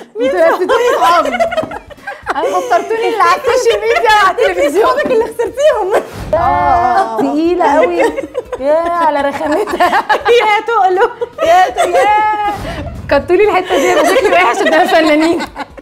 انتوا نسيتوني صحابي انا خسرتوني اللي على السوشيال ميديا وعلى التلفزيون صحابك اللي خسرتيهم اه تقيلة قوي يا على رخامتها يا تقلوا يا ت- يا كتوا لي الحتة دي انا شكلي وحش قدام الفنانين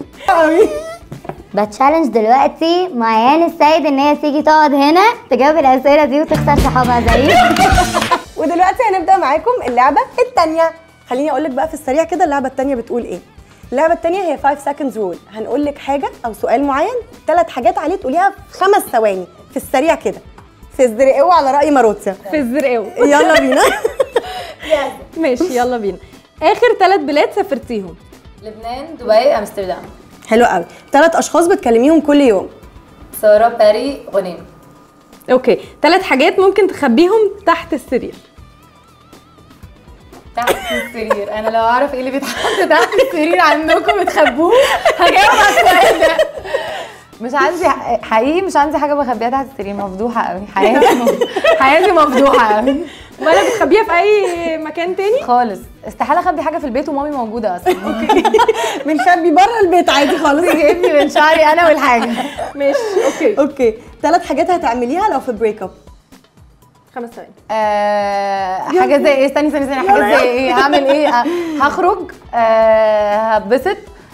بتشالنج دلوقتي معيان السيد ان هي تيجي تقعد هنا تجاوب الاسئله دي وتخسر صحابها زيي ودلوقتي هنبدا معاكم اللعبه الثانيه خليني اقول لك بقى في السريع كده اللعبه الثانيه بتقول ايه اللعبه الثانيه هي 5 seconds rule هنقول لك حاجه او سؤال معين ثلاث حاجات عليه تقوليها في خمس ثواني في السريع كده في الزرقاوي على راي ماروتيا في الزرقاوي يلا بينا ماشي يلا بينا اخر ثلاث بلاد سافرتيهم لبنان دبي امستردام حلو قوي ثلاث اشخاص بتكلميهم كل يوم سارة باري غنيم اوكي ثلاث حاجات ممكن تخبيهم تحت السرير تحت السرير انا لو اعرف ايه اللي بيتحط تحت السرير عندكم بتخبوه هجاوب على السؤال ده مش عندي حقيقي مش عندي حاجه بخبيها تحت السرير مفضوحه قوي حياتي حياتي مفضوحه قوي ولا بتخبيها في اي مكان تاني خالص استحاله اخبي حاجه في البيت ومامي موجوده اصلا بنخبي بره البيت عادي خالص جايبني من شعري انا والحاجه ماشي اوكي اوكي ثلاث حاجات هتعمليها لو في بريك اب خمس ثواني آه حاجه زي ايه استني استني استني حاجه زي ايه هعمل ايه آه هخرج آه هبسط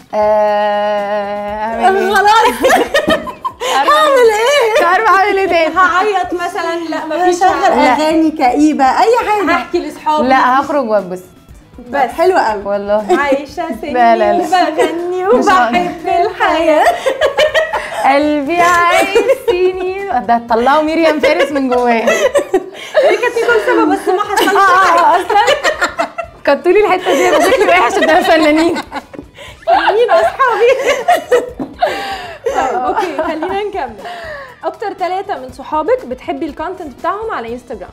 آه هعمل ايه خلاص هعمل ايه مش عارفه اعمل ايه تاني هعيط مثلا لا مفيش هشغل اغاني كئيبه اي حاجه هحكي لاصحابي لا هخرج واتبسط بس حلو قوي والله عايشة سنين لا، لا، لا. وبغني مش وبحب الحياة قلبي عايز سنين ده طلعوا ميريام فارس من جوايا دي كانت يكون سبب بس ما حصلش اه اصلا كتوا لي الحته دي انا شكلي وحش قدام الفنانين مين اصحابي طيب اوكي خلينا نكمل اكتر ثلاثة من صحابك بتحبي الكونتنت بتاعهم على انستغرام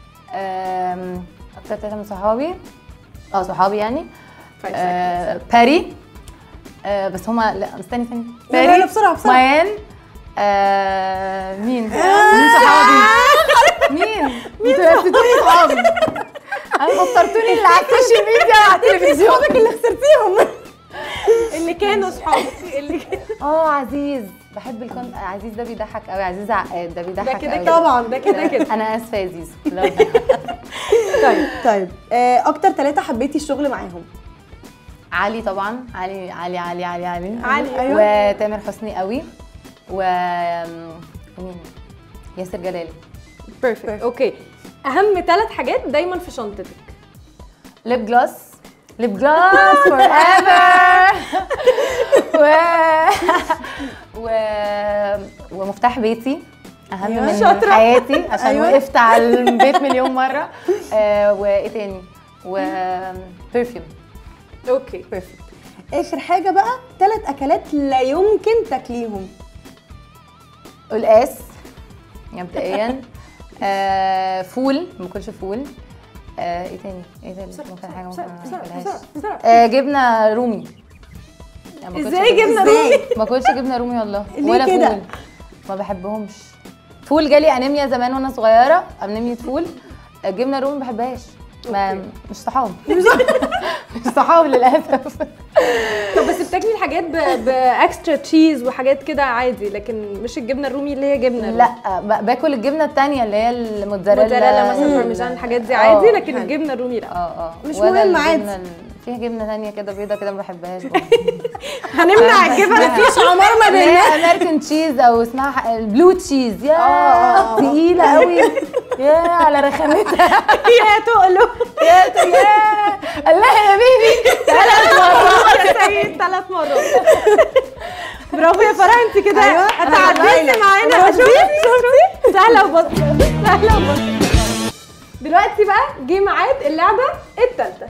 آم، اكتر ثلاثه من صحابي اه صحابي يعني Five آه، باري آه، بس هما لا استني استني لا، لا، باري لا، بسرعة، بسرعة. ميان آه، مين مين صحابي مين انتوا نسيتوني صحابي انا خسرتوني اللي على السوشيال ميديا وعلى التلفزيون صحابك اللي خسرتيهم اللي كانوا صحابك اللي كانوا اه عزيز بحب الكون عزيز ده بيضحك قوي عزيز عقاد ده بيضحك ده كده قوي كده. طبعا ده كده كده انا اسفه يا زيزو لو طيب طيب آه، اكتر ثلاثه حبيتي الشغل معاهم علي طبعا علي علي علي علي علي علي، أيوة. وتامر حسني قوي و مين ياسر جلال بيرفكت اوكي اهم ثلاث حاجات دايما في شنطتك ليب جلاس ليب جلاس فور ايفر و... و... ومفتاح بيتي اهم أيوة. من شاطرة. حياتي عشان أيوة. وقفت على البيت مليون مره آه وايه تاني و برفيوم اوكي بيرفكت اخر حاجه بقى ثلاث اكلات لا يمكن تاكليهم قلقاس مبدئيا آه فول ما باكلش فول آه ايه تاني ايه تاني ممكن حاجه ممكن ما بسرعة اكلهاش بسرعة بسرعة آه جبنه رومي يعني ما باكلش ازاي جبنة ازاي ما باكلش جبنه رومي والله ليه ولا كده؟ فول ما بحبهمش فول جالي انيميا زمان وانا صغيره انيميا فول الجبنه الرومي ما بحبهاش ما مش صحاب مش صحاب للاسف طب بس بتاكلي الحاجات ب- باكسترا تشيز وحاجات كده عادي لكن مش الجبنه الرومي اللي هي جبنه لا ب- باكل الجبنه التانية اللي هي الموتزاريلا موتزاريلا مثلا ال- بارميجان الحاجات دي آه. عادي لكن حلو. الجبنه الرومي لا اه اه مش ولا مهم عادي. الجبنة ال- فيها جبنه تانية كده بيضه كده ما بحبهاش هنمنع الجبنه مفيش عمار ما اللي بيننا هي امريكان تشيز او اسمها ح- البلو تشيز يا آه. تقيله قوي يا على رخامتها يا تقلوا يا ت- يا الله يا بيبي ثلاث مرات يا سيد ثلاث مرات برافو يا فرح انت كده أيوة، أنا اتعدلتي باينة. معانا أنا شفتي شفتي سهله وبسيطه سهله وبسيطه دلوقتي بقى جه ميعاد اللعبه الثالثه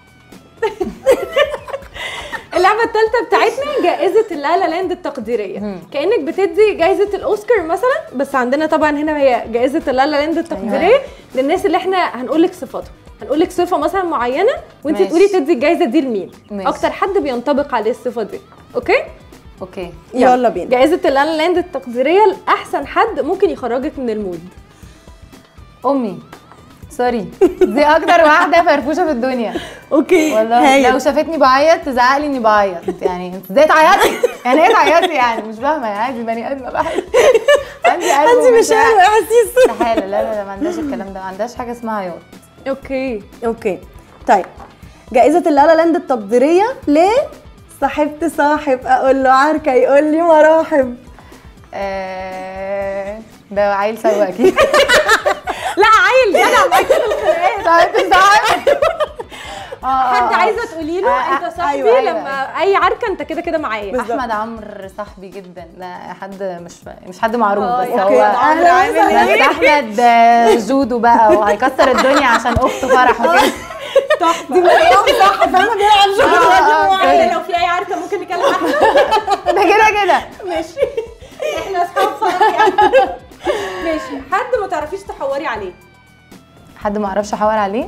اللعبه الثالثه بتاعتنا جائزه اللا لا لاند التقديريه كانك بتدي جائزه الاوسكار مثلا بس عندنا طبعا هنا هي جائزه اللا لا لاند التقديريه للناس اللي احنا هنقول لك صفاتهم هنقول لك صفه مثلا معينه وانت ماشي. تقولي تدي الجائزه دي لمين ماشي. اكتر حد بينطبق عليه الصفه دي اوكي اوكي يلا بينا جائزه اللا لا لاند التقديريه لاحسن حد ممكن يخرجك من المود امي سوري دي اكتر واحده فرفوشه في الدنيا اوكي والله هايل. لو شافتني بعيط تزعق لي اني بعيط يعني انت ازاي تعيطي يعني ايه تعيطي يعني مش فاهمه يعني عادي بني ادم بحس عندي قلب عندي ومشاعر. مشاعر واحاسيس استحاله لا لا لا ما عندهاش الكلام ده ما عندهاش حاجه اسمها عياط اوكي اوكي طيب جائزة اللالا لاند التقديرية ل صاحبت صاحب اقول له عركة يقول لي مراحب آه، ده عيل سوا اكيد لا عيل جدع معاك في الخناقات صاحب صاحب حد عايزه تقولي له آه، انت صاحبي أيوة، أيوة. لما اي عركه انت كده كده معايا بالظبط. احمد عمرو صاحبي جدا ده حد مش مش حد معروف آه، بس يا هو أهلا عامل وسهلا. بس احمد آه، جودو بقى وهيكسر الدنيا عشان اخته فرح وكده دي مليون صح فاهمة بيلعب آه، شغل آه، معايا لو في اي عركه ممكن نكلم احمد ده كده كده ماشي احنا اصحاب فرح يعني ماشي حد ما تعرفيش تحوري عليه حد ما اعرفش احور عليه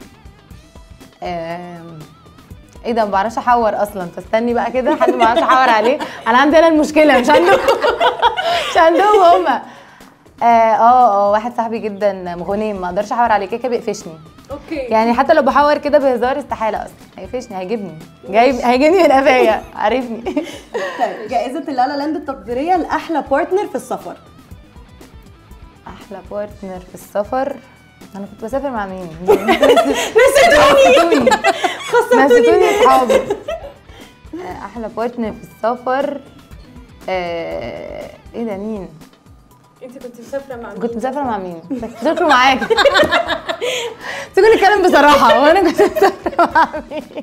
آم، ايه ده ما بعرفش احور اصلا فاستني بقى كده حد ما اعرفش احور عليه انا عندي انا المشكله مش عندهم مش عندهم هما اه اه اه واحد صاحبي جدا مغنيم ما اقدرش احور عليه كده كده بيقفشني اوكي يعني حتى لو بحور كده بهزار استحاله اصلا هيقفشني هيجيبني جايب هيجيبني من قفايا عارفني طيب جائزة اللالا لاند التقديرية لأحلى بارتنر في السفر احلى بارتنر في السفر انا كنت بسافر مع مين نسيتوني نسيتوني اصحابي آه، احلى بارتنر في السفر آه، ايه ده مين انت كنت مسافره مع مين كنت مسافره مع مين تفتكروا معاكي تيجوا نتكلم بصراحه وانا كنت مسافره مع مين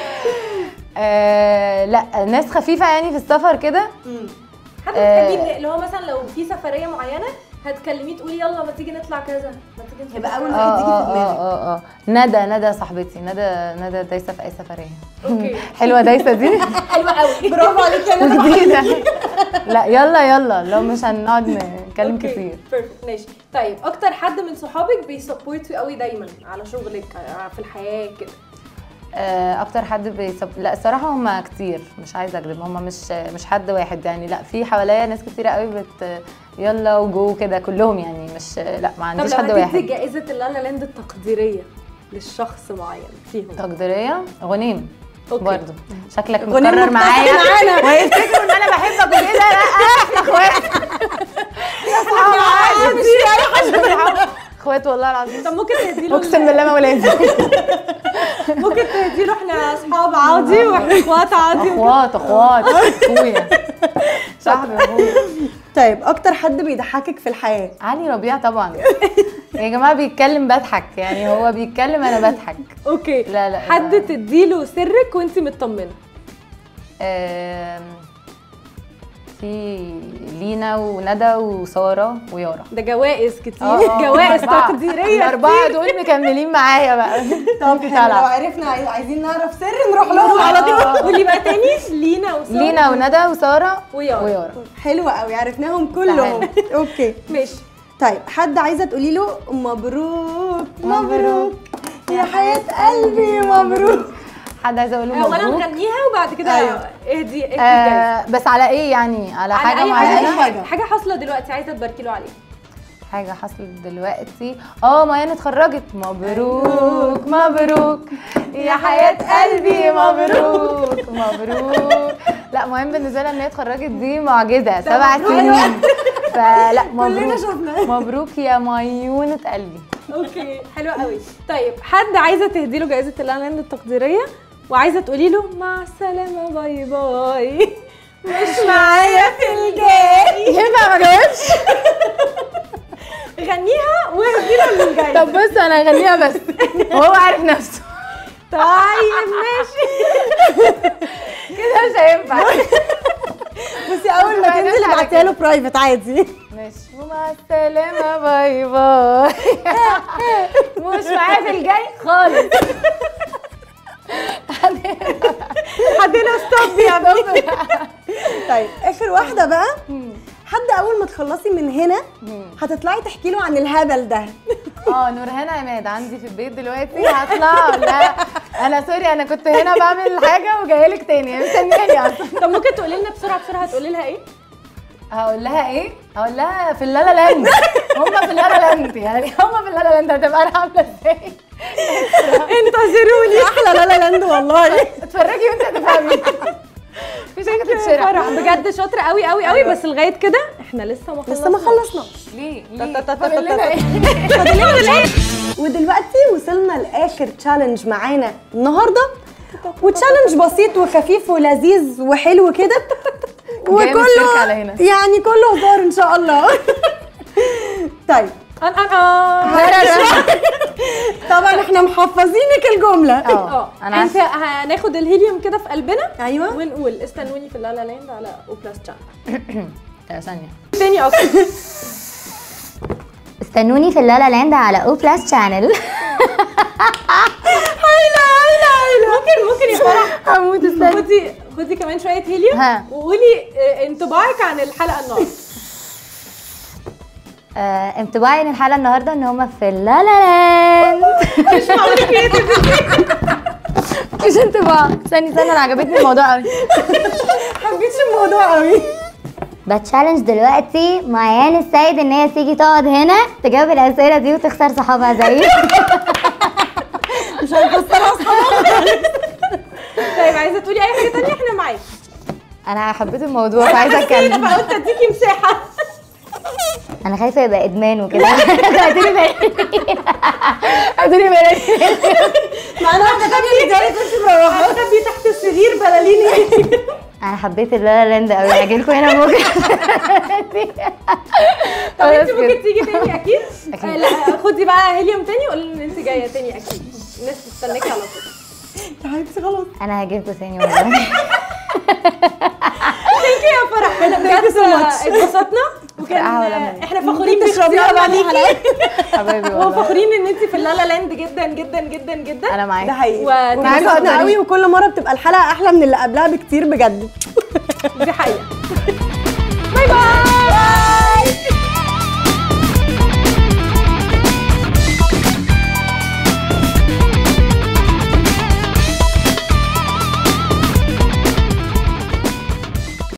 آه لا ناس خفيفه يعني في السفر كده حد آه. بتحبي اللي هو مثلا لو في سفريه معينه هتكلميه تقولي يلا ما تيجي نطلع كذا ما تيجي نسافر يبقى أول اه واحد يجي في اه دماغك اه اه ندى ندى صاحبتي ندى ندى دايسه في اي سفريه اوكي حلوه دايسه دي حلوه قوي برافو عليك يا ندى جديده لا يلا يلا لو مش هنقعد نتكلم أوكي، كتير بيرفكت ماشي طيب اكتر حد من صحابك بيسبورت قوي دايما على شغلك آه، في الحياه كده آه، اكتر حد بيسب... لا الصراحه هم كتير مش عايزه اكذب هم مش مش حد واحد يعني لا في حواليا ناس كتيره قوي بت يلا وجو كده كلهم يعني مش لا ما طب عنديش لو حد هتدي واحد جائزه اللالا لاند التقديريه للشخص معين فيهم تقديريه غنيم أوكي. برضه شكلك غنيم مكرر متفق معايا معانا. ويفتكروا ان انا بحبك وكده لا احنا اخوات يا اصحاب عادي اخوات والله العظيم طب ممكن تهدي له اقسم بالله ما ولادي ممكن تهدي له احنا اصحاب عادي واحنا اخوات عادي اخوات اخوات اخويا صاحبي اخويا طيب أكتر حد بيضحكك في الحياة علي ربيع طبعا يا جماعه بيتكلم بضحك يعني هو بيتكلم انا بضحك اوكي لا، لا، حد لا. تديله سرك وانت مطمنه آم، في لينا وندى وساره ويارا ده جوائز كتير آه، آه، جوائز الأربعة. تقديريه الاربعه دول مكملين معايا بقى طب مش حلو، لو هلعب. عرفنا عايز- عايزين نعرف سر نروح لهم على طول آه. قولي بقى تاني لينا وساره لينا وندى وساره ويارا. ويارا حلوة قوي عرفناهم كلهم اوكي ماشي طيب حد عايزه تقولي له مبروك مبروك مبروك. يا حياة قلبي مبروك حد عايز اقول له اولا مبروك نغنيها وبعد كده أيوة. اهدي اهدي الجايزة. آه بس على ايه يعني على على حاجه اي معينه أي حاجة. حاجه حاصله دلوقتي عايزه تباركي له عليها حاجة حصلت دلوقتي اه ميان اتخرجت مبروك مبروك يا حياة قلبي مبروك مبروك لا مهم بالنسبة لها ان هي اتخرجت دي معجزة سبع سنين فلا مبروك شفنا. مبروك يا ميونة قلبي اوكي حلوه قوي طيب حد عايزه تهدي له جائزه الاعلان التقديريه وعايزه تقولي له مع السلامه باي باي مش معايا في الجاي ينفع ما جاوبش غنيها واهدي له الجايزه طب بص انا هغنيها بس وهو عارف نفسه طيب ماشي كده مش هينفع بصي اول ما بقى تنزل نرجع ابعتيها له برايفت عادي ماشي ومع السلامة باي باي مش معايا في الجاي خالص حد هنا ستوب يا ابني طيب اخر واحده بقى حد اول ما تخلصي من هنا هتطلعي تحكي له عن الهبل ده اه نورهان عماد عندي في البيت دلوقتي هطلع لا انا سوري انا كنت هنا بعمل حاجه وجايه لك تاني مستنياني اصلا طب ممكن تقولي لنا بسرعه بسرعه هتقولي لها ايه هقول لها ايه؟ هقول لها في اللالا لاند هم في اللالا لاند يعني هم في اللالا لاند هتبقى انا عامله ازاي؟ انتظروني احلى لا لا لاند والله اتفرجي وانت هتفهمي مفيش حاجه تتشرح فرح بجد شاطره قوي قوي قوي بس لغايه كده احنا لسه ما لسه ما خلصناش. خلصناش ليه؟ تا- ليه؟ تا- تا- فاضل تا- لنا تا- ايه؟ فاضلين ايه ودلوقتي وصلنا لاخر تشالنج معانا النهارده وتشالنج بسيط وخفيف ولذيذ وحلو كده جاي من السيرك على هنا. يعني كله هزار ان شاء الله طيب ان ان ان طبعا احنا محفظينك الجمله اه اه انا انت عارفه هناخد الهيليوم كده في قلبنا ايوه ونقول استنوني في اللالا لاند على او بلس تشان لا، ثانيه تاني اصلا استنوني في اللالا لاند على او بلس شانل ممكن ممكن يا فرح هموت استنى خدي خدي كمان شويه هيليوم ها. وقولي آه، انطباعك عن الحلقه النهارده آه، انطباعي عن الحلقه النهارده ان هما في اللالا لاند مش معقول كريتيف مش انطباع استني استني انا عجبتني الموضوع قوي حبيتش الموضوع قوي بتشالنج دلوقتي معيان السيد ان هي تيجي تقعد هنا تجاوب الاسئله دي وتخسر صحابها زيي مش هنخسرها اصحابها طيب عايزه تقولي اي حاجه تانية احنا معاكي انا حبيت الموضوع فعايزه اتكلم فقلت اديكي مساحه انا خايفه يبقى ادمان وكده اديني بالي ادوني بالي معانا واحده تانيه جايه تمشي مروحه خبي تحت السرير بلاليني انا حبيت اللالا لاند قوي هاجي لكم هنا بكره طب خلاص انت كده. ممكن تيجي تاني اكيد أكيد. آه، لا خدي بقى هيليوم تاني وقولي ان انت جايه تاني اكيد الناس تستناكي على طول يا حبيبتي خلاص انا هجيلكوا تاني والله ثانك يو يا فرح احنا بجد اتبسطنا وكان قهوة لبن. احنا فخورين تشربيها بعد باختيارنا ليكي حبايبي والله وفخورين ان انت في اللالا لاند جدا جدا جدا جدا انا معاكي ده حقيقي و- وانبسطنا قوي وكل مره بتبقى الحلقه احلى من اللي قبلها بكتير بجد دي حقيقه باي باي